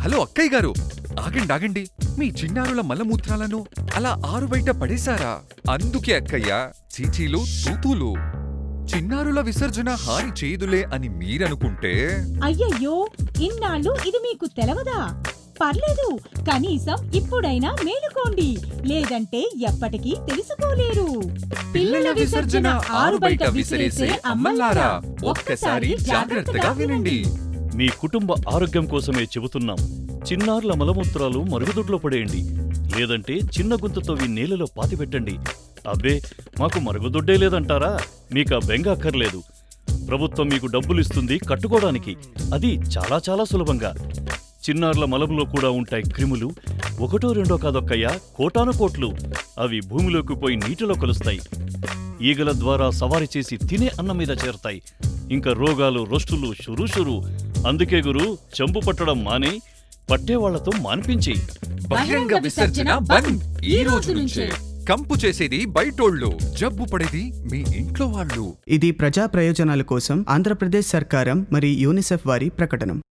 hello అక్కయ్య గారు ఆగండి ఆగండి మీ చిన్నారుల మలమూత్రాలను అలా ఆరు బయట పడేశారా అందుకే అక్కయ్య చీచీలు తూతూలు చిన్నారుల విసర్జన హాని చేయదులే అని మీరనుకుంటే అయ్యయ్యో ఇన్నాళ్ళు ఇది మీకు తెలవదా పర్లేదు కనీసం ఇప్పుడైనా మేలుకోండి లేదంటే ఎప్పటికీ తెలుసుకోలేరు పిల్లల విసర్జన ఆరు బయట విసిరేసే అమ్మల్లారా ఒక్కసారి జాగ్రత్తగా వినండి మీ కుటుంబ ఆరోగ్యం కోసమే చెబుతున్నాం చిన్నారుల మలమూత్రాలు మరుగుదొడ్లో పడేయండి లేదంటే చిన్న గుంతతో ఈ నీళ్ళలో పాతిపెట్టండి అబ్బే మాకు మరుగుదొడ్డే లేదంటారా మీకా బెంగ అక్కర్లేదు ప్రభుత్వం మీకు డబ్బులు ఇస్తుంది కట్టుకోవడానికి అది చాలా చాలా సులభంగా చిన్నారుల మలంలో కూడా ఉంటాయి క్రిములు ఒకటో రెండో కాదొక్కయ్యా కోటాను కోట్లు అవి భూమిలోకి పోయి నీటిలో కలుస్తాయి ఈగల ద్వారా సవారి చేసి తినే అన్నం మీద చేరతాయి ఇంకా రోగాలు రొస్టులు షురు అందుకే గురు చెంపు పట్టడం మాని పట్టేవాళ్లతో మాన్పించి బహిరంగ విసర్జన బంద్ ఈ రోజు నుంచే కంపు చేసేది బయటోళ్ళు జబ్బు పడేది మీ ఇంట్లో వాళ్ళు ఇది ప్రజా ప్రయోజనాల కోసం ఆంధ్రప్రదేశ్ సర్కారం మరియు యూనిసెఫ్ వారి ప్రకటన